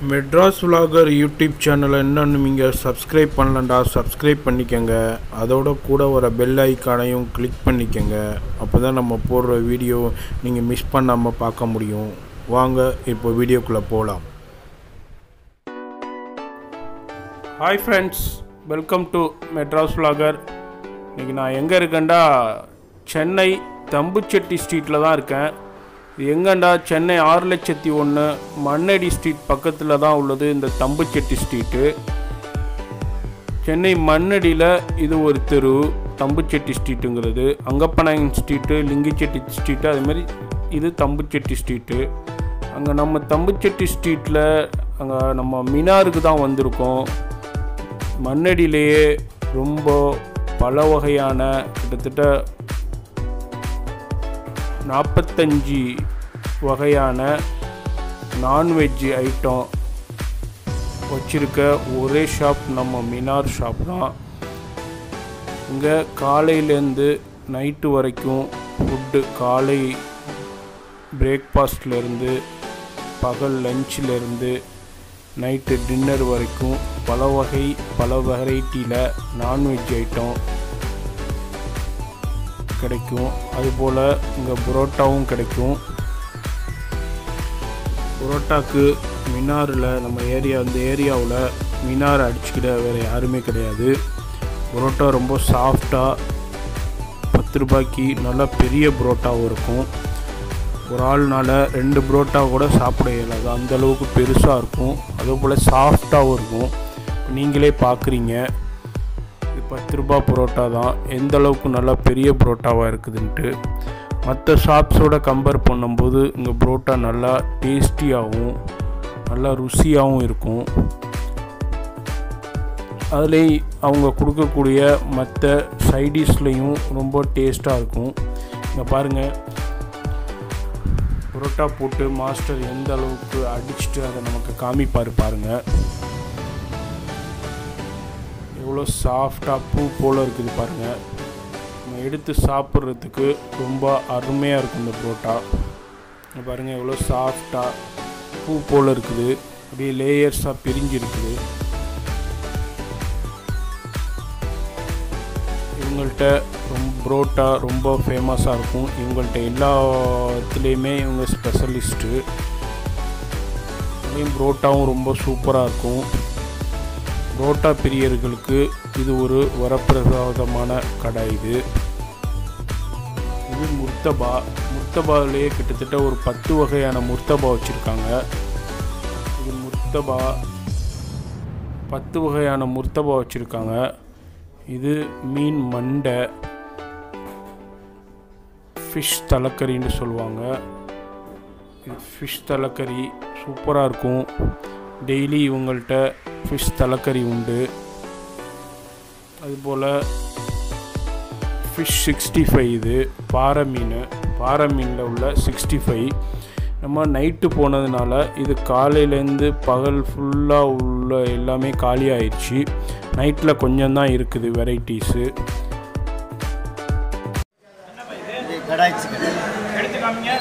Madras vlogger YouTube சேனலை இன்னும் நீங்கள் சப்ஸ்கிரைப் பண்ணலண்டா சப்ஸ்கிரைப் பண்ணிக்கங்க அதோட கூட வர பெல் ஐக்கானையும் கிளிக் பண்ணிக்கங்க அப்போ தான் நம்ம போடுற வீடியோ நீங்கள் மிஸ் பண்ணாமல் பார்க்க முடியும் வாங்க இப்போ வீடியோக்குள்ளே போகலாம் hi friends welcome to Madras vlogger இன்றைக்கி நான் எங்கே இருக்கேன்டா சென்னை தம்புச்செட்டி ஸ்ட்ரீட்டில் தான் இருக்கேன் இது எங்கண்டா சென்னை ஆறு லட்சத்தி ஒன்று மண்ணடி ஸ்ட்ரீட் பக்கத்தில் தான் உள்ளது இந்த தம்புச்செட்டி ஸ்ட்ரீட்டு சென்னை மண்ணடியில் இது ஒரு தெரு தம்புச்செட்டி ஸ்ட்ரீட்டுங்கிறது அங்கப்பநாயகன் ஸ்ட்ரீட்டு லிங்கிச்செட்டி ஸ்ட்ரீட்டு அதேமாதிரி இது தம்புச்செட்டி ஸ்ட்ரீட்டு அங்கே நம்ம தம்புச்செட்டி ஸ்ட்ரீட்டில் அங்கே நம்ம மினாருக்கு தான் வந்திருக்கோம் மண்ணடியிலேயே ரொம்ப பல வகையான கிட்டத்தட்ட நாற்பத்தஞ்சு வகையான நான்வெஜ் ஐட்டம் வச்சிருக்க ஒரே ஷாப் நம்ம மினார் ஷாப் தான் இங்கே காலையிலேருந்து நைட்டு வரைக்கும் ஃபுட்டு காலை பிரேக்ஃபாஸ்ட்லேருந்து பகல் லஞ்சிலேருந்து நைட்டு டின்னர் வரைக்கும் பல வகை பல வெரைட்டியில் நான்வெஜ் ஐட்டம் கிடைக்கும் அதுபோல் இங்கே புரோட்டாவும் கிடைக்கும் புரோட்டாக்கு மினாரில் நம்ம ஏரியா இந்த ஏரியாவில் மினார் அடிச்சுக்கிட வேறு யாருமே கிடையாது புரோட்டா ரொம்ப சாஃப்டாக பத்து ரூபாய்க்கு நல்லா பெரிய புரோட்டாவும் இருக்கும் ஒரு ஆள்னால ரெண்டு புரோட்டா கூட சாப்பிட இயலாது அந்த அளவுக்கு பெருசாக இருக்கும் அதே போல் சாஃப்டாகவும் இருக்கும் நீங்களே பார்க்குறீங்க இது பத்து ரூபா புரோட்டா தான் எந்த அளவுக்கு நல்லா பெரிய புரோட்டாவாக இருக்குதுன்ட்டு மற்ற ஷாப்ஸோட கம்பேர் பண்ணும்போது இங்கே புரோட்டா நல்லா டேஸ்டியாகவும் நல்லா ருசியாகவும் இருக்கும் அதிலே அவங்க கொடுக்கக்கூடிய மற்ற சைடிஷ்லேயும் ரொம்ப டேஸ்ட்டாக இருக்கும் இங்கே பாருங்கள் புரோட்டா போட்டு மாஸ்டர் எந்த அளவுக்கு அடிச்சுட்டு அதை நமக்கு காமிப்பார் பாருங்கள் எவ்வளோ சாஃப்டாக பூ போல் இருக்குது பாருங்கள் நம்ம எடுத்து சாப்பிட்றதுக்கு ரொம்ப அருமையாக இருக்கும் இந்த புரோட்டா இங்க பாருங்கள் எவ்வளோ சாஃப்டாக பூ போல் இருக்குது அப்படியே லேயர்ஸாக பிரிஞ்சு இருக்குது இவங்கள்ட்ட ரொம்ப புரோட்டா ரொம்ப ஃபேமஸாக இருக்கும் இவங்கள்ட்ட எல்லாத்துலேயுமே இவங்க ஸ்பெஷலிஸ்ட்டு அதுலேயும் புரோட்டாவும் ரொம்ப சூப்பராக இருக்கும் புரோட்டா பிரியர்களுக்கு இது ஒரு வரப்பிரசாதமான கடை இது இது முர்த்தபா முர்த்தபாவிலேயே கிட்டத்தட்ட ஒரு பத்து வகையான முர்த்தபா வச்சுருக்காங்க இது முர்த்தபா பத்து வகையான முர்த்தபா வச்சுருக்காங்க இது மீன் மண்டை ஃபிஷ் தலைக்கறின்னு சொல்லுவாங்க இது ஃபிஷ் தலைக்கறி சூப்பராக இருக்கும் டெய்லி இவங்கள்ட்ட ஃபிஷ் தலைக்கறி உண்டு அதுபோல் ஃபிஷ் சிக்ஸ்டி ஃபைவ் இது பாறை மீன் பாறை மீனில் உள்ள சிக்ஸ்டி ஃபைவ் நம்ம நைட்டு போனதுனால இது காலையிலேருந்து பகல் ஃபுல்லாக உள்ள எல்லாமே காலி ஆயிடுச்சு நைட்டில் கொஞ்சம் தான் இருக்குது வெரைட்டிஸு இது கடாய் சிக்கன் எடுத்து காமிங்க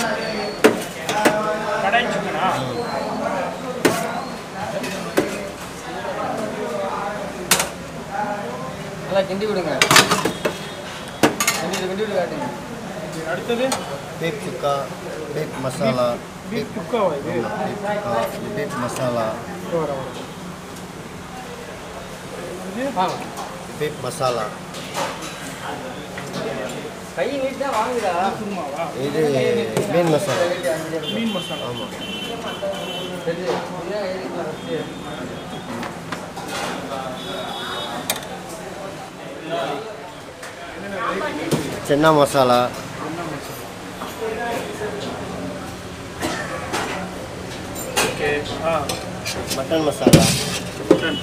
கடாய் சிக்கனா நல்லா கிண்டி விடுங்க கிண்டி விடு, கிண்டி விடு காட்டுங்க அடுத்தது பீப் சுக்கா பீப் மசாலா பீஃப் குக்காவா இது பீப் சுக்கா பீப் மசாலா பீப் மசாலா கை நீட்டா வாங்குடா சும்மாவா இது மீன் மசாலா மீன் மசாலா ஆமாம் சரி இதான் எழுதிக்கலாம் ஃபஸ்ட்டு சென்னா மசாலா ஓகே ஆ mutton masala mutton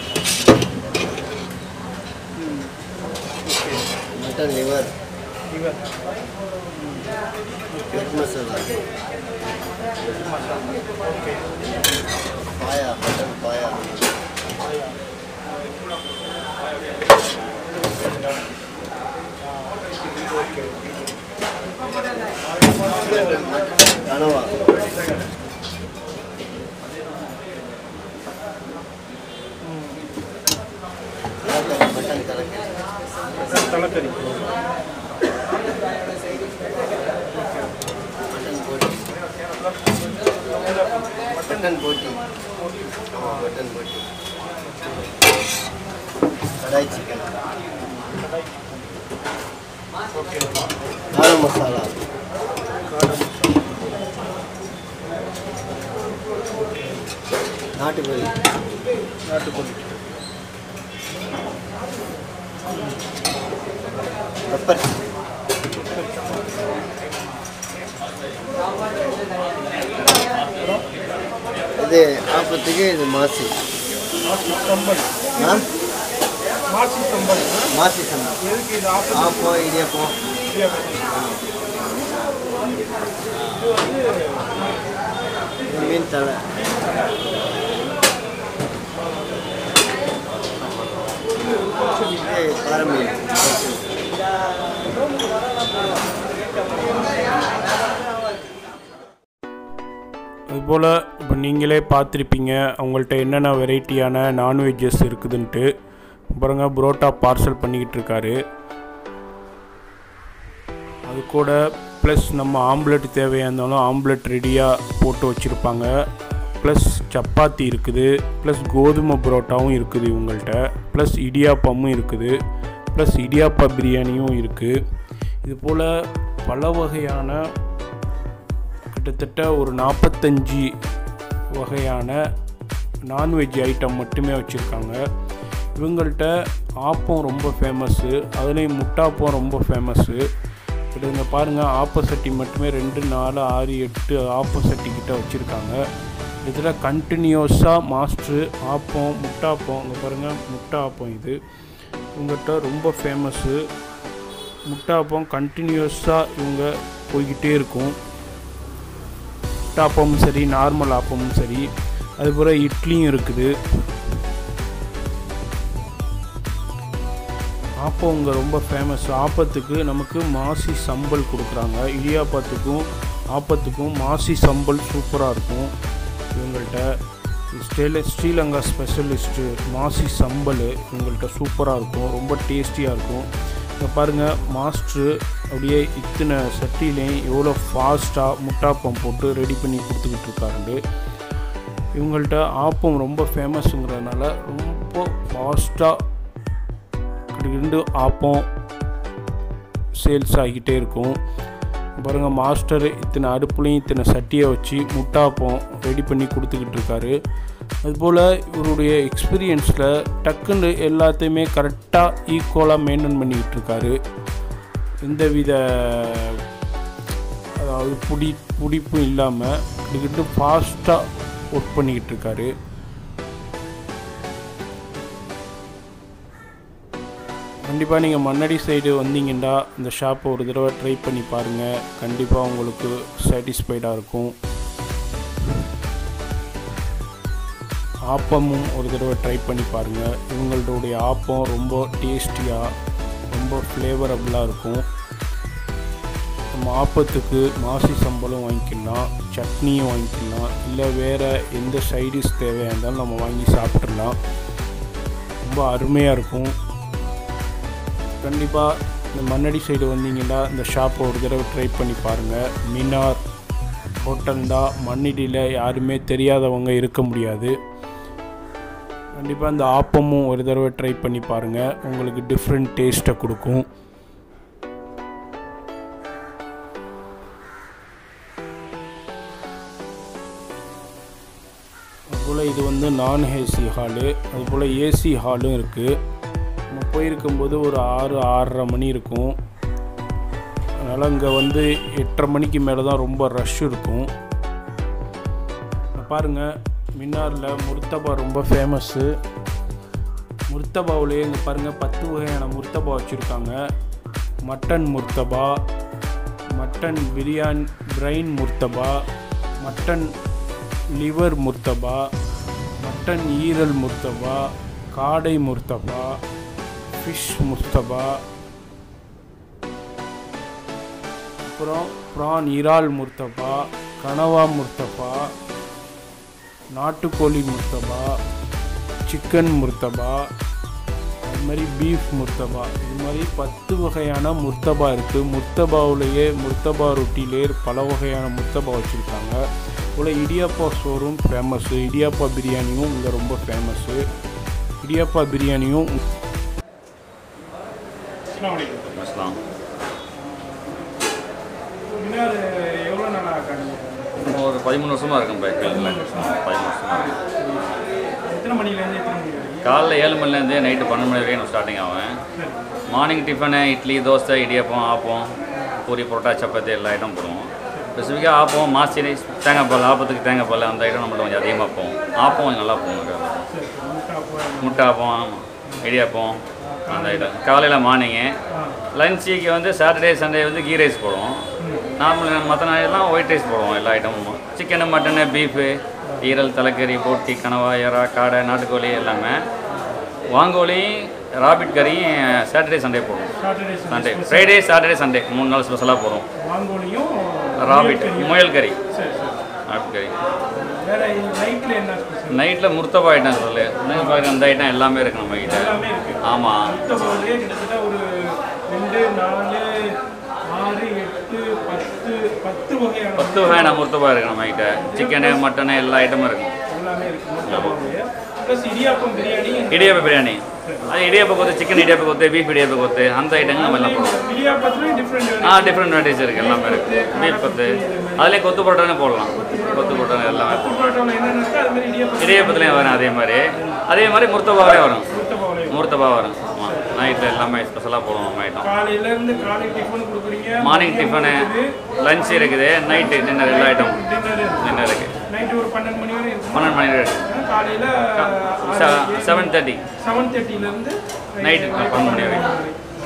mutton liver இவர் egg masala masala okay paya mutton paya கனவா மட்டன் போட்டி ஆமா, மட்டன் போட்டி கடாய் சிக்கன் காரம் மசாலா நாட்டுக்கோழி நாட்டுக்கோழி பெப்பர் இது ஆப்பத்துக்கு இது மாசி சம்பல் ஆ மாசி சம்பல் மாசி சம்பா எதுக்கு இது ஆப்பம் ஆப்பம் இடியப்பம் இது மீன் தலை இது பாறை மீன் அதுபோல் இப்போ நீங்களே பார்த்துருப்பீங்க அவங்கள்ட்ட என்னென்ன வெரைட்டியான நான்வெஜ்ஜஸ் இருக்குதுன்ட்டு பாருங்க புரோட்டா பார்சல் பண்ணிக்கிட்டு இருக்காரு அது கூட ப்ளஸ் நம்ம ஆம்லெட் தேவையாக இருந்தாலும் ஆம்லெட் ரெடியாக போட்டு வச்சுருப்பாங்க ப்ளஸ் சப்பாத்தி இருக்குது ப்ளஸ் கோதுமை புரோட்டாவும் இருக்குது இவங்கள்ட்ட ப்ளஸ் இடியாப்பமும் இருக்குது ப்ளஸ் இடியாப்பா பிரியாணியும் இருக்குது இது போல் பல வகையான கிட்டத்தட்ட ஒரு நாற்பத்தஞ்சு வகையான நான்வெஜ் ஐட்டம் மட்டுமே வச்சுருக்காங்க இவங்கள்ட்ட ஆப்பம் ரொம்ப ஃபேமஸ்ஸு அதுலேயும் முட்டாப்பம் ரொம்ப ஃபேமஸ்ஸு இப்போ இங்கே பாருங்கள் ஆப்ப சட்டி மட்டுமே ரெண்டு நாலு ஆறு எட்டு ஆப்ப சட்டி கிட்ட வச்சுருக்காங்க இதில் கண்டினியூஸாக மாஸ்ட்ரு ஆப்பம் முட்டாப்பம் இங்கே பாருங்கள் முட்டை ஆப்பம் இது இவங்ககிட்ட ரொம்ப ஃபேமஸ்ஸு முட்டாப்பம் கண்டினியூஸாக இவங்க போய்கிட்டே இருக்கும் ஆப்பமும் சரி நார்மல் ஆப்பமும் சரி அதுபோல் இட்லியும் இருக்குது ஆப்பம் இங்கே ரொம்ப ஃபேமஸ் ஆப்பத்துக்கு நமக்கு மாசி சம்பல் கொடுக்குறாங்க இடியாப்பத்துக்கும் ஆப்பத்துக்கும் மாசி சம்பல் சூப்பராக இருக்கும் இவங்கள்ட்ட ஸ்டேல ஸ்ரீலங்கா ஸ்பெஷலிஸ்ட்டு மாசி சம்பல் இவங்கள்ட்ட சூப்பராக இருக்கும் ரொம்ப டேஸ்டியாக இருக்கும் இங்கே பாருங்கள் மாஸ்ட்ரு அப்படியே இத்தனை சட்டிலையும் எவ்வளோ ஃபாஸ்ட்டாக முட்டாப்பம் போட்டு ரெடி பண்ணி கொடுத்துக்கிட்டு இருக்காருண்டு இவங்கள்ட்ட ஆப்பம் ரொம்ப ஃபேமஸுங்கிறதுனால ரொம்ப ஃபாஸ்ட்டாக ரெண்டு ஆப்பம் சேல்ஸ் ஆகிக்கிட்டே இருக்கும் பாருங்கள் மாஸ்டர் இத்தனை அடுப்புலையும் இத்தனை சட்டியை வச்சு முட்டாப்பம் ரெடி பண்ணி கொடுத்துக்கிட்டு இருக்காரு அதுபோல் இவருடைய எக்ஸ்பீரியன்ஸில் டக்குன்னு எல்லாத்தையுமே கரெக்டாக ஈக்குவலாக மெயின்டைன் பண்ணிக்கிட்டு இருக்காரு எந்தவித அதாவது புடி பிடிப்பும் இல்லாமல் இதுக்கிட்டு ஃபாஸ்ட்டாக ஒர்க் பண்ணிக்கிட்டு இருக்காரு கண்டிப்பாக நீங்கள் மண்ணடி சைடு வந்தீங்கன்னா இந்த ஷாப்பை ஒரு தடவை ட்ரை பண்ணி பாருங்கள் கண்டிப்பாக உங்களுக்கு சாட்டிஸ்ஃபைடாக இருக்கும் ஆப்பமும் ஒரு தடவை ட்ரை பண்ணி பாருங்கள் இவங்களுடைய ஆப்பம் ரொம்ப டேஸ்டியாக ரொம்ப ஃப்ளேவரபுளாக இருக்கும் நம்ம ஆப்பத்துக்கு மாசி சம்பளம் வாங்கிக்கலாம் சட்னியும் வாங்கிக்கலாம் இல்லை வேறு எந்த சைடிஷ் தேவையாக இருந்தாலும் நம்ம வாங்கி சாப்பிட்றலாம் ரொம்ப அருமையாக இருக்கும் கண்டிப்பாக இந்த மண்ணடி சைடு வந்தீங்கன்னா இந்த ஷாப்பை ஒரு தடவை ட்ரை பண்ணி பாருங்கள் மினார் ஹோட்டல் தான் மண்ணடியில் யாருமே தெரியாதவங்க இருக்க முடியாது கண்டிப்பாக இந்த ஆப்பமும் ஒரு தடவை ட்ரை பண்ணி பாருங்கள் உங்களுக்கு டிஃப்ரெண்ட் டேஸ்ட்டை கொடுக்கும் அதுபோல் இது வந்து நான் ஏசி ஹாலு அதுபோல் ஏசி ஹாலும் இருக்குது நம்ம போயிருக்கும்போது ஒரு ஆறு ஆறரை மணி இருக்கும் அதனால் இங்கே வந்து எட்டரை மணிக்கு மேலே தான் ரொம்ப ரஷ் இருக்கும் பாருங்கள் மின்னாரில் முர்த்தபா ரொம்ப ஃபேமஸ்ஸு முர்த்தபாவிலே இங்கே பாருங்கள் பத்து வகையான முர்த்தபா வச்சுருக்காங்க மட்டன் முர்த்தபா மட்டன் பிரியாணி பிரைன் முர்த்தபா மட்டன் லிவர் முர்த்தபா மட்டன் ஈரல் முர்த்தபா காடை முர்த்தபா ஃபிஷ் முர்த்தபா அப்புறம் ப்ரான் இறால் முர்த்தபா கனவா முர்த்தபா நாட்டுக்கோழி முர்த்தபா சிக்கன் முர்த்தபா அது மாதிரி பீஃப் முர்த்தபா இது மாதிரி பத்து வகையான முர்த்தபா இருக்குது முர்த்தபாவுலேயே முர்த்தபா ரொட்டிலே பல வகையான முர்த்தபா வச்சுருக்காங்க போல் இடியாப்பா ஷோரூம் ஃபேமஸ்ஸு இடியாப்பா பிரியாணியும் இங்கே ரொம்ப ஃபேமஸ்ஸு இடியாப்பா பிரியாணியும் அஸ்லாம் எவ்வளோ நாளாக இருக்காங்க ஒரு பதிமூணு வருஷமாக இருக்கும் பைக் பதிமூணு வருஷமாக இருக்கு எத்தனை மணிலேருந்து எத்தனை மணி வரைக்கும் காலைல ஏழு மணிலேருந்து நைட்டு பன்னெண்டு மணி வரைக்கும் ஸ்டார்டிங் ஆகும் மார்னிங் டிஃபனு இட்லி தோசை இடியாப்பம் ஆப்பம் பூரி புரோட்டா சப்பாத்தி எல்லா ஐட்டம் போடுவோம் ஸ்பெசிஃபிக்காக ஆப்பம் மாசி தேங்காய் பால் ஆப்பத்துக்கு தேங்காய் பால் அந்த ஐட்டம் நம்மள்ட்ட கொஞ்சம் அதிகமாக போகும் ஆப்பம் கொஞ்சம் நல்லா போகும் முட்டை ஆப்பம் இடியாப்பம் அந்த ஐட்டம் காலையில் மார்னிங்கு லஞ்சுக்கு வந்து சாட்டர்டே சண்டே வந்து கீ ரைஸ் போடுவோம் நார்மல் மற்ற நாளெல்லாம் ஒயிட் ரைஸ் போடுவோம் எல்லா ஐட்டமும் சிக்கனு மட்டனு பீஃபு ஈரல் தலைக்கறி போட்டி கனவா எறா காடை நாட்டுக்கோழி எல்லாமே வாங்கோழி ராபிட் கறியும் சாட்டர்டே சண்டே போடுவோம் Saturday Sunday Friday Saturday Sunday மூணு நாள் ஸ்பெஷலாக போடுவோம் வாங்கோலியும் ராபிட் முயல் கறி சரி சரி ராபிட் கறி வேற நைட்டில் என்ன ஸ்பெஷல் நைட்டில் முர்த்தபா ஐட்டம் சொல்லு இன்னும் அந்த ஐட்டம் எல்லாமே இருக்கு நம்ம கிட்ட எல்லாமே இருக்கு ஆமாம் முட்டை கிட்டத்தட்ட ஒரு ரெண்டு நாலு ஆறு எட்டு பத்து பத்து வகையான பத்து வகையான முர்த்தபா இருக்கு நம்ம கிட்ட சிக்கனு மட்டனு எல்லா ஐட்டமும் இருக்கும் எல்லாமே இருக்கு முட்டை ப்ளஸ் இடியாப்பம் பிரியாணி இடியாப்ப பிரியாணி அது இடியாப்ப கொத்து சிக்கன் இடியாப்ப கொத்து பீஃப் இடியாப்ப கொத்து அந்த ஐட்டங்கள் நம்ம எல்லாம் போடுவோம் இடியாப்பத்துலேயும் டிஃப்ரெண்ட் ஆ டிஃப்ரெண்ட் வெரைட்டிஸ் இருக்குது எல்லாமே இருக்குது பீஃப் கொத்து அதுலேயே கொத்து பரோட்டானே போடலாம் கொத்து பரோட்டா எல்லாமே புரோட்டாவில் என்னென்ன இருக்கோ அது மாதிரி இடியாப்பம் இடியாப்பத்துலேயும் வரும் அதே மாதிரி அதே மாதிரி முர்த்தபாவிலே வரும் முட்டை பாவலையும் முர்த்தபா வரும் ஆமாம் நைட்டில் எல்லாமே ஸ்பெஷலாக போடுவோம் நம்ம ஐட்டம் காலையிலேருந்து காலை டிஃபன் கொடுக்குறீங்க மார்னிங் டிஃபனு லஞ்ச் இருக்குது நைட்டு டின்னர் எல்லா ஐட்டம் டின்னர் டின்னர் இருக்குது நைட்டு ஒரு பன்னெண்டு மணி வரை இருக்கும் பன்னெண்டு மணி ரேட் காலையில் செவன் தேர்ட்டி செவன் தேர்ட்டிலேருந்து நைட்டு பன்னெண்டு மணி வரைக்கும்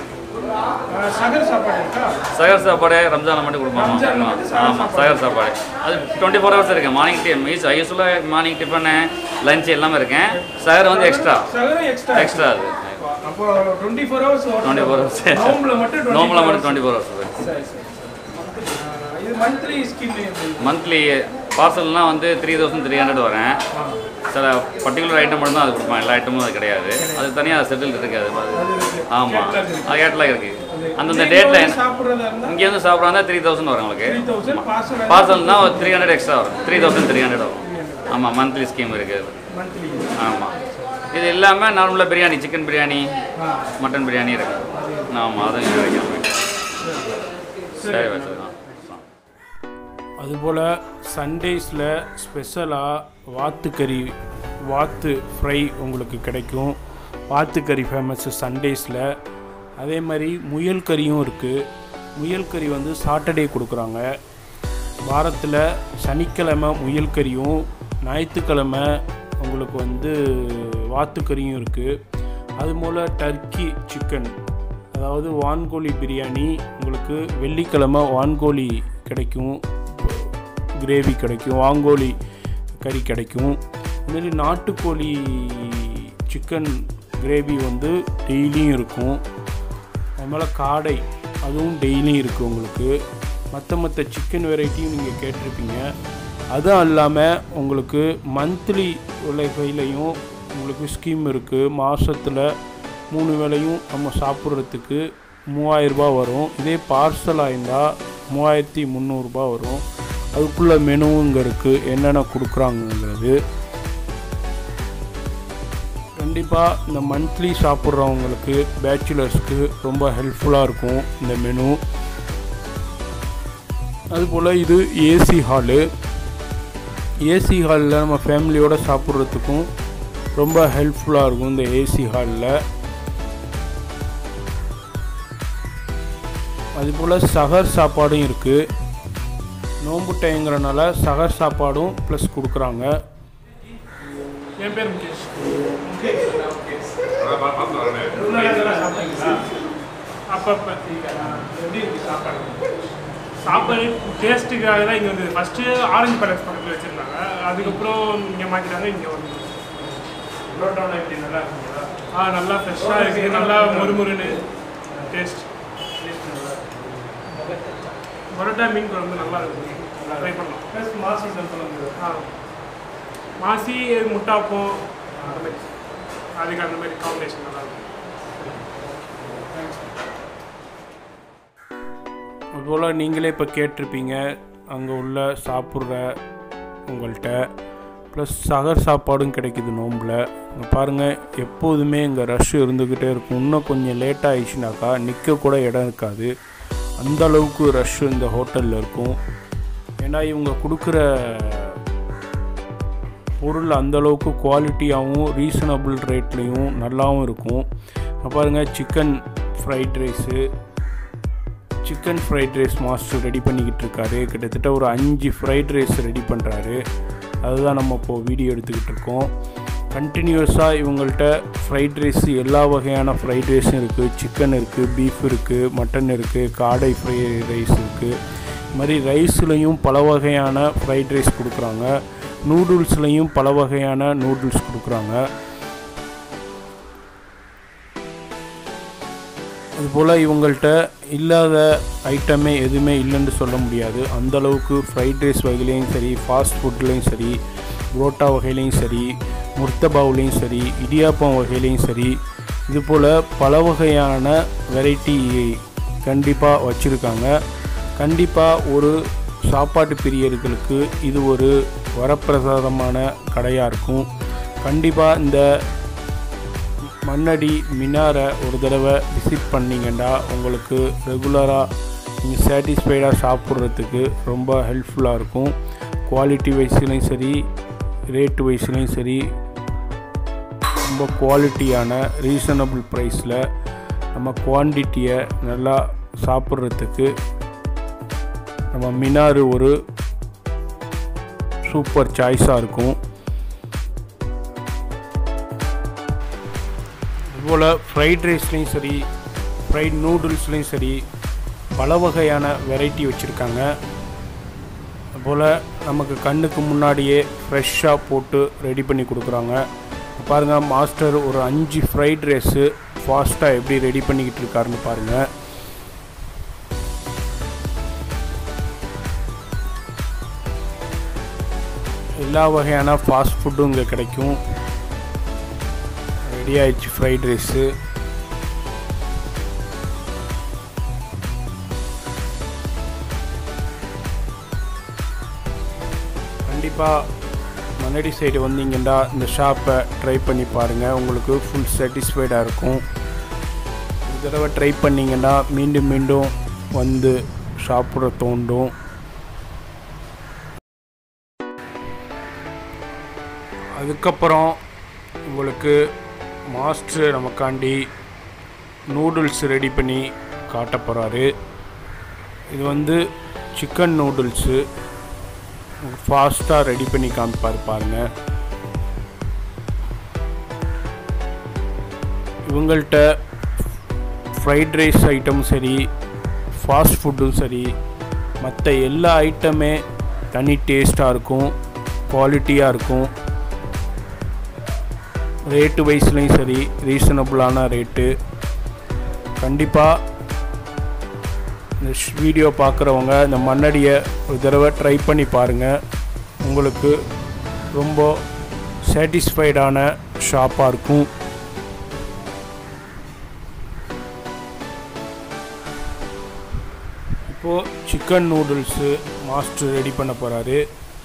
சகர் சாப்பாடு இருக்கா சகர் சாப்பாடு ரம்ஜானில் மட்டும் கொடுப்போம் ரம்ஜான்ல மட்டும் சகர் ஆமாம் சகர் சாப்பாடு அது டுவெண்ட்டி ஃபோர் ஹவர்ஸ் இருக்கு மார்னிங் டைம் யூஸ் யூஸ்வலாக மார்னிங் டிஃபனு லஞ்ச் எல்லாமே இருக்கேன் சகர் வந்து எக்ஸ்ட்ரா சகரும் எக்ஸ்ட்ரா எக்ஸ்ட்ரா அது அப்போ twenty four hours twenty four hours நோம்பில் மட்டும் நோம்பில் மட்டும் டுவெண்ட்டி ஃபோர் ஹவர்ஸ் சரி சரி ஆ, இது மந்த்லி ஸ்கீம் எப்படி மந்த்லி பார்சல்னால் வந்து த்ரீ தௌசண்ட் த்ரீ ஹண்ட்ரட் வரேன் சில பர்டிகுலர் ஐட்டம் மட்டும் தான் அது கொடுப்பேன் எல்லா ஐட்டமும் அது கிடையாது அது தனியாக செட்டில் இருக்காது ஆமாம் அது கேட்டலாக இருக்குது அந்தந்த டேட்டில் என்ன சாப்பிட்றதா இருந்தால் இங்கே வந்து சாப்பிட்றாங்க த்ரீ தௌசண்ட் வரும் உங்களுக்கு த்ரீ தௌசண்ட் பார்சல் பார்சல்னா ஒரு த்ரீ ஹண்ட்ரட் எக்ஸ்ட்ரா வரும் த்ரீ தௌசண்ட் த்ரீ ஹண்ட்ரட் வரும் ஆமாம் மந்த்லி ஸ்கீம் இருக்குது மந்த்லி ஆமாம் இது இல்லாமல் நார்மலாக பிரியாணி சிக்கன் பிரியாணி ஆ மட்டன் பிரியாணி இருக்கு ஆமாம் அதுவும் இங்கே கிடைக்கும் சரி வச்சுக்கலாம் அதுபோல் சண்டேஸில் ஸ்பெஷலாக வாத்துக்கறி வாத்து ஃப்ரை உங்களுக்கு கிடைக்கும் வாத்துக்கறி ஃபேமஸ்ஸு சண்டேஸில் அதே மாதிரி முயல் கறியும் இருக்குது முயல் கறி வந்து சாட்டர்டே கொடுக்குறாங்க வாரத்தில் சனிக்கிழமை முயல் கறியும் ஞாயிற்றுக்கிழமை உங்களுக்கு வந்து வாத்துக்கறியும் இருக்குது அது போல் டர்க்கி சிக்கன் அதாவது வான்கோழி பிரியாணி உங்களுக்கு வெள்ளிக்கிழமை வான்கோழி கிடைக்கும் கிரேவி கிடைக்கும் வாங்கோழி கறி கிடைக்கும் இதுமாரி நாட்டுக்கோழி சிக்கன் கிரேவி வந்து டெய்லியும் இருக்கும் அது மேலே காடை அதுவும் டெய்லியும் இருக்குது உங்களுக்கு மற்ற மற்ற சிக்கன் வெரைட்டியும் நீங்கள் கேட்டிருப்பீங்க அதுவும் இல்லாமல் உங்களுக்கு மந்த்லி உலகையிலையும் உங்களுக்கு ஸ்கீம் இருக்குது மாதத்தில் மூணு வேளையும் நம்ம சாப்பிட்றதுக்கு மூவாயிரரூபா வரும் இதே பார்சல் ஆயிருந்தால் மூவாயிரத்தி முந்நூறுரூபா வரும் அதுக்குள்ள மெனுவும் இங்கே இருக்குது என்னென்ன கொடுக்குறாங்கங்கிறது கண்டிப்பாக இந்த மந்த்லி சாப்பிட்றவங்களுக்கு பேச்சுலர்ஸ்க்கு ரொம்ப ஹெல்ப்ஃபுல்லாக இருக்கும் இந்த மெனு அதுபோல் இது ஏசி ஹாலு ஏசி ஹாலில் நம்ம ஃபேமிலியோடு சாப்பிட்றதுக்கும் ரொம்ப ஹெல்ப்ஃபுல்லாக இருக்கும் இந்த ஏசி ஹாலில் அதுபோல் சகர் சாப்பாடும் இருக்குது நோம்பு டைங்கிறனால சகர் சாப்பாடும் ப்ளஸ் கொடுக்குறாங்க என் பேர் முகேஷ் அப்பப்போ எப்படி இருக்கு சாப்பாடு சாப்பாடு டேஸ்ட்டுக்காக தான் இங்கே வந்து ஃபஸ்ட்டு ஆரஞ்சு பேலஸ் பக்கத்தில் வச்சுருந்தாங்க அதுக்கப்புறம் இங்கே மாற்றிட்டாங்க இங்கே வந்து புரோட்டாவில் எப்படி நல்லா இருக்குங்களா ஆ நல்லா ஃப்ரெஷ்ஷாக இருக்குது நல்லா மொறுமொறுன்னு டேஸ்ட் பரோட்டா மீன் குழம்பு நல்லா இருக்கும் ட்ரை பண்ணலாம் ப்ளஸ் மாசி சம்பளம் ஆ மாசி முட்டாப்பம் அந்த மாதிரி அதுக்கு அந்த மாதிரி காம்பினேஷன் நல்லா இருக்கும் அதுபோல் நீங்களே இப்போ கேட்டிருப்பீங்க அங்கே உள்ள சாப்பிட்ற உங்கள்கிட்ட ப்ளஸ் சகர் சாப்பாடும் கிடைக்குது நோம்பில் இங்கே பாருங்கள் எப்போதுமே இங்கே ரஷ் இருந்துக்கிட்டே இருக்கும் இன்னும் கொஞ்சம் லேட் ஆயிடுச்சுனாக்கா நிற்க கூட இடம் இருக்காது அந்த அளவுக்கு ரஷ் இந்த ஹோட்டலில் இருக்கும் ஏன்னா இவங்க கொடுக்குற பொருள் அந்த அளவுக்கு குவாலிட்டியாகவும் ரீசனபிள் ரேட்லேயும் நல்லாவும் இருக்கும் இங்க பாருங்கள் chicken fried rice chicken fried rice master ready பண்ணிக்கிட்டு இருக்காரு கிட்டத்தட்ட ஒரு அஞ்சு ஃப்ரைட் ரைஸ் ரெடி பண்ணுறாரு அதுதான் நம்ம இப்போது வீடியோ எடுத்துக்கிட்டு இருக்கோம் கண்டினியூஸாக இவங்கள்ட்ட ஃப்ரைட் ரைஸ் எல்லா வகையான ஃப்ரைட் ரைஸும் இருக்குது சிக்கன் இருக்குது பீஃப் இருக்குது மட்டன் இருக்குது காடை ஃப்ரை ரைஸ் இருக்குது இது மாதிரி ரைஸ்லையும் பல வகையான ஃப்ரைட் ரைஸ் கொடுக்குறாங்க நூடுல்ஸ்லையும் பல வகையான நூடுல்ஸ் கொடுக்குறாங்க அதுபோல் இவங்கள்ட்ட இல்லாத ஐட்டமே எதுவுமே இல்லைன்னு சொல்ல முடியாது அந்த அளவுக்கு ஃப்ரைட் ரைஸ் வகையிலையும் சரி ஃபாஸ்ட் ஃபுட்லேயும் சரி புரோட்டா வகையிலையும் சரி முர்த்தபாவுலேயும் சரி இடியாப்பம் வகையிலையும் சரி இது போல் பல வகையான வெரைட்டி கண்டிப்பாக வச்சுருக்காங்க கண்டிப்பாக ஒரு சாப்பாட்டு பிரியர்களுக்கு இது ஒரு வரப்பிரசாதமான கடையாக இருக்கும் கண்டிப்பாக இந்த மண்ணடி மினாரை ஒரு தடவை விசிட் பண்ணிங்கன்னா உங்களுக்கு ரெகுலராக நீங்கள் சாட்டிஸ்ஃபைடாக சாப்பிட்றதுக்கு ரொம்ப ஹெல்ப்ஃபுல்லாக இருக்கும் குவாலிட்டி வைஸ்லையும் சரி ரேட் வைஸ்லையும் சரி ரொம்ப குவாலிட்டியான ரீசனபிள் ப்ரைஸில் நம்ம குவான்டிட்டியை நல்லா சாப்பிட்றதுக்கு நம்ம மினாரு ஒரு சூப்பர் சாய்ஸாக இருக்கும் இதுபோல் ஃப்ரைட் ரைஸ்லேயும் சரி ஃப்ரைட் நூடுல்ஸ்லேயும் சரி பல வகையான வெரைட்டி வச்சுருக்காங்க அதுபோல் நமக்கு கண்ணுக்கு முன்னாடியே ஃப்ரெஷ்ஷாக போட்டு ரெடி பண்ணி கொடுக்குறாங்க பாருங்கள் மாஸ்டர் ஒரு அஞ்சு ஃப்ரைட் ரைஸு ஃபாஸ்ட்டாக எப்படி ரெடி பண்ணிக்கிட்டு இருக்காருன்னு பாருங்கள் எல்லா வகையான ஃபாஸ்ட் ஃபுட்டும் இங்கே கிடைக்கும் ரெடி ஆயிடுச்சு ஃப்ரைட் ரைஸு கண்டிப்பாக மன்னடி சைடு வந்தீங்கன்னா இந்த ஷாப்பை ட்ரை பண்ணி பாருங்கள் உங்களுக்கு ஃபுல் சாட்டிஸ்ஃபைடாக இருக்கும் ஒரு தடவை ட்ரை பண்ணிங்கன்னா மீண்டும் மீண்டும் வந்து சாப்பிட தோண்டும் அதுக்கப்புறம் உங்களுக்கு மாஸ்டர் நமக்காண்டி நூடுல்ஸ் ரெடி பண்ணி காட்ட போகிறாரு இது வந்து சிக்கன் நூடுல்ஸு ஃபாஸ்ட்டாக ரெடி பண்ணி காமிப்பார் பாருங்க இவங்கள்ட்ட ஃப்ரைட் ரைஸ் ஐட்டமும் சரி ஃபாஸ்ட் ஃபுட்டும் சரி மற்ற எல்லா ஐட்டமே தனி டேஸ்ட்டாக இருக்கும் குவாலிட்டியாக இருக்கும் ரேட்டு வைஸ்லையும் சரி ரீசனபுளான ரேட்டு கண்டிப்பாக இந்த வீடியோ பார்க்குறவங்க இந்த மண்ணடியை ஒரு தடவை ட்ரை பண்ணி பாருங்கள் உங்களுக்கு ரொம்ப சாட்டிஸ்ஃபைடான ஷாப்பாக இருக்கும் இப்போது சிக்கன் நூடுல்ஸு மாஸ்டர் ரெடி பண்ண போகிறாரு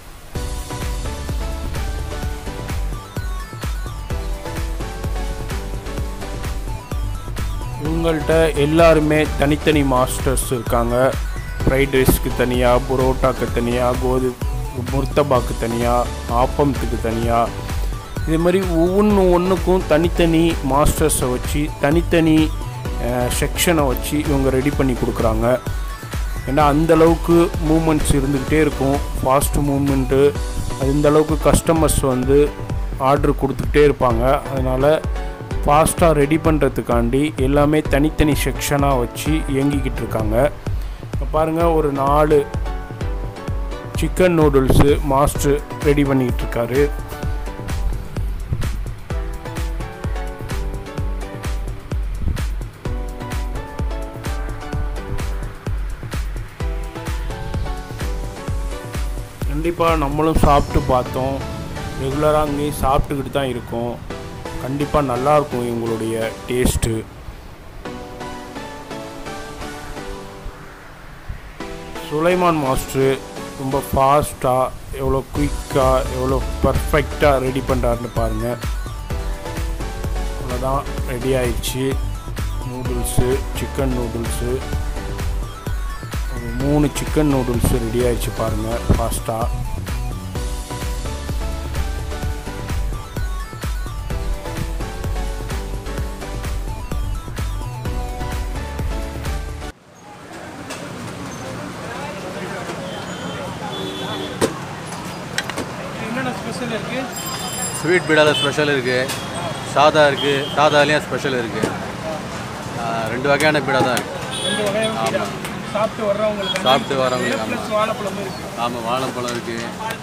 இவங்கள்ட்ட எல்லாருமே தனித்தனி மாஸ்டர்ஸ் இருக்காங்க ஃப்ரைட் ரைஸ்க்கு தனியாக புரோட்டாக்கு தனியாக கோது முர்த்தபாக்கு தனியாக ஆப்பம்த்துக்கு தனியாக இது மாதிரி ஒவ்வொன்று ஒன்றுக்கும் தனித்தனி மாஸ்டர்ஸை வச்சு தனித்தனி செக்ஷனை வச்சு இவங்க ரெடி பண்ணி கொடுக்குறாங்க ஏன்னா அந்த அளவுக்கு மூமெண்ட்ஸ் இருந்துக்கிட்டே இருக்கும் ஃபாஸ்ட் மூமெண்ட்டு அது இந்த அளவுக்கு கஸ்டமர்ஸ் வந்து ஆர்டர் கொடுத்துக்கிட்டே இருப்பாங்க அதனால் ஃபாஸ்ட்டாக ரெடி பண்ணுறதுக்காண்டி எல்லாமே தனித்தனி செக்ஷனாக வச்சு இயங்கிக்கிட்டு இருக்காங்க இப்போ பாருங்கள் ஒரு நாலு சிக்கன் நூடுல்ஸு மாஸ்டர் ரெடி பண்ணிக்கிட்டு இருக்காரு கண்டிப்பாக நம்மளும் சாப்பிட்டு பார்த்தோம் ரெகுலராக அங்கேயும் சாப்பிட்டுக்கிட்டு தான் இருக்கோம் கண்டிப்பாக நல்லாயிருக்கும் இவங்களுடைய டேஸ்ட்டு சுலைமான் மாஸ்டர் ரொம்ப ஃபாஸ்ட்டாக எவ்வளோ குயிக்காக எவ்வளோ பர்ஃபெக்டாக ரெடி பண்ணுறாருன்னு பாருங்கள் அவ்வளோதான் ரெடி ஆயிடுச்சு நூடுல்ஸு சிக்கன் நூடுல்ஸு மூணு சிக்கன் நூடுல்ஸு ரெடி ஆயிடுச்சு பாருங்கள் ஃபாஸ்ட்டாக என்னென்ன ஸ்பெஷல் இருக்குது ஸ்வீட் பீடாவில் ஸ்பெஷல் இருக்குது சாதா இருக்குது சாதாலேயும் ஸ்பெஷல் இருக்குது ரெண்டு வகையான பீடா தான் இருக்குது ரெண்டு வகையான பீடா சாப்பிட்டு வர்றவங்களுக்கு சாப்பிட்டு வரவங்களுக்கு ஆமாம் ப்ளஸ் வாழைப்பழமும் இருக்குது ஆமாம் வாழைப்பழம் இருக்குது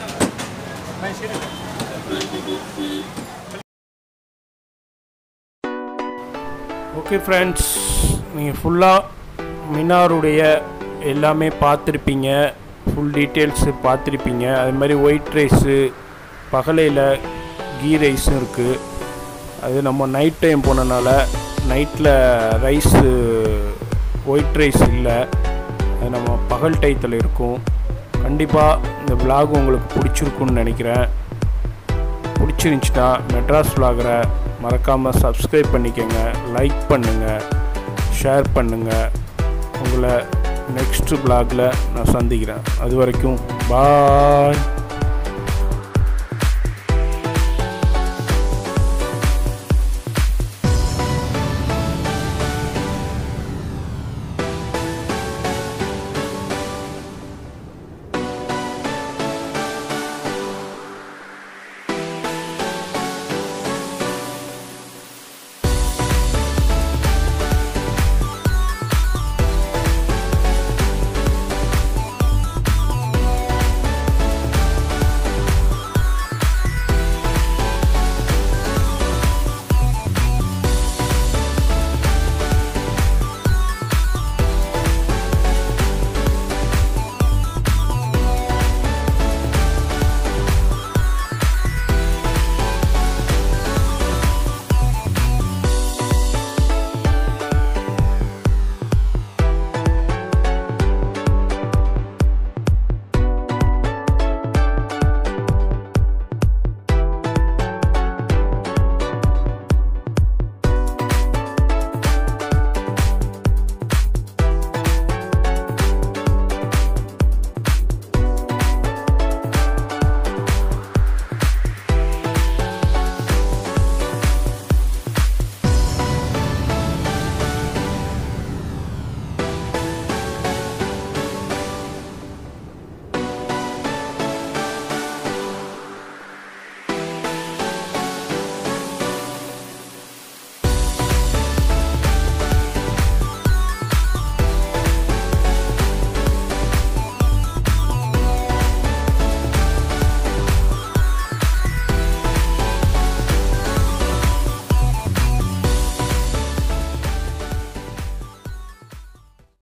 ஓகே ஃப்ரெண்ட்ஸ் நீங்கள் ஃபுல்லாக மினாருடைய எல்லாமே பார்த்துருப்பீங்க ஃபுல் டீட்டெயில்ஸு பார்த்துருப்பீங்க அது மாதிரி ஒயிட் ரைஸு பகலையில் கீ ரைஸும் இருக்குது அது நம்ம நைட் டைம் போனனால நைட்டில் ரைஸு ஒயிட் ரைஸ் இல்லை அது நம்ம பகல் டயத்தில் இருக்கும் கண்டிப்பாக இந்த vlog உங்களுக்கு பிடிச்சிருக்குன்னு நினைக்கிறேன் பிடிச்சிருந்துச்சின்னா மெட்ராஸ் vlogger-அ மறக்காமல் சப்ஸ்கிரைப் பண்ணிக்கோங்க லைக் பண்ணுங்கள் ஷேர் பண்ணுங்கள் உங்களை நெக்ஸ்ட் vlog-ல நான் சந்திக்கிறேன் அது வரைக்கும் பாய்